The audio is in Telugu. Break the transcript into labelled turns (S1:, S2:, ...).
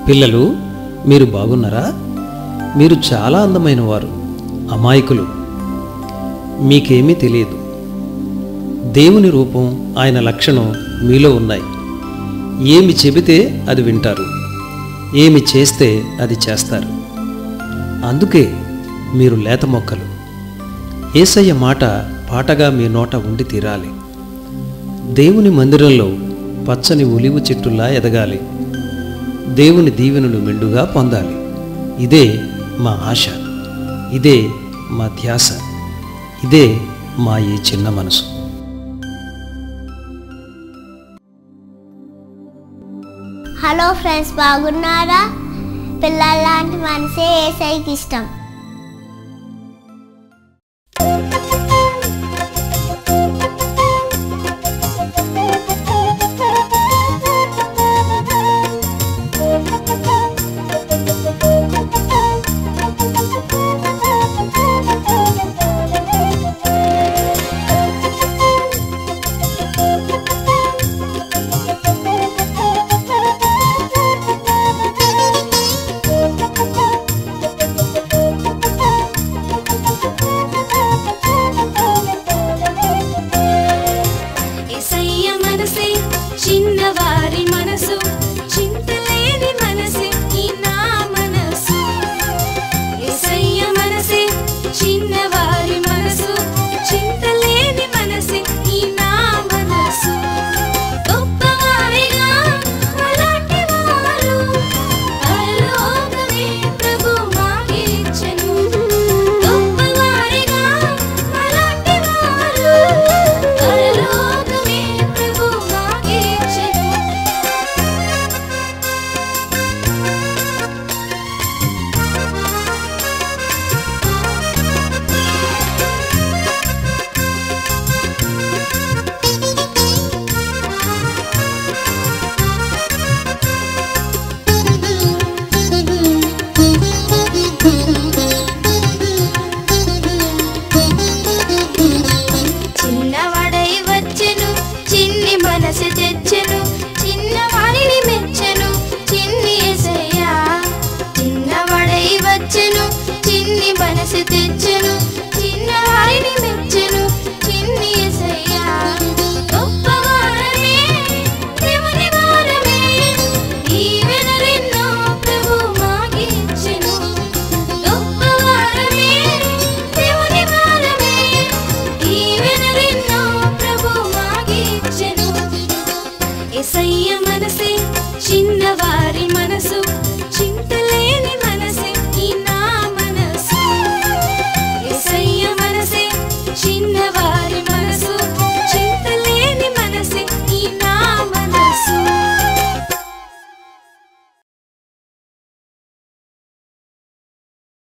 S1: పిల్లలు మీరు బాగున్నారా మీరు చాలా అందమైన వారు అమాయకులు మీకేమీ తెలియదు దేవుని రూపం ఆయన లక్షణం మీలో ఉన్నాయి ఏమి చెబితే అది వింటారు ఏమి చేస్తే అది చేస్తారు అందుకే మీరు లేత మొక్కలు ఏసయ్య మాట పాటగా మీ నోట ఉండి తీరాలి దేవుని మందిరంలో పచ్చని ఒలివు చెట్టులా ఎదగాలి దేవుని దీవెనలు మెండుగా పొందాలి ఇదే మా ఆశ ఇదే మా ధ్యాస ఇదే మా ఈ చిన్న మనసు
S2: హలో ఫ్రెండ్స్ బాగున్నారా పిల్లలాంటి మనసే ఏసైకి ఇష్టం
S3: ఎసయ్య మనసే చిన్నవారి మనసు చింతలేని మనసే ఈ నా మనసు ఎసయ్య మనసే చిన్నవారి మనసు చింతలేని మనసే ఈ నా మనసు గొప్పవారిగా అలాంటి వారు పరలోకమే ప్రభు మాకిచ్చెను గొప్పవారిగా అలాంటి వారు పరలోకమే ప్రభు మాకిచ్చెను చిన్నవాడై వచ్చెను చిన్ని మనసు తెచ్చెను చిన్నవాడిని మెచ్చెను చిన్ని ఎసయ్యా చిన్నవాడై వచ్చెను చిన్ని మనసు తెచ్చెను చిన్నవాడిని మెచ్చెను చిన్ని ఎసయ్యా గొప్పవారమే దేవుని వారమే ఈవెనలెన్నో ప్రభు మాకిచ్చెను గొప్పవారమే దేవుని వారమే ఈవెనలెన్నో ప్రభు మాకిచ్చెను ఎసయ్య మనసే చిన్నవారి మనసు చింత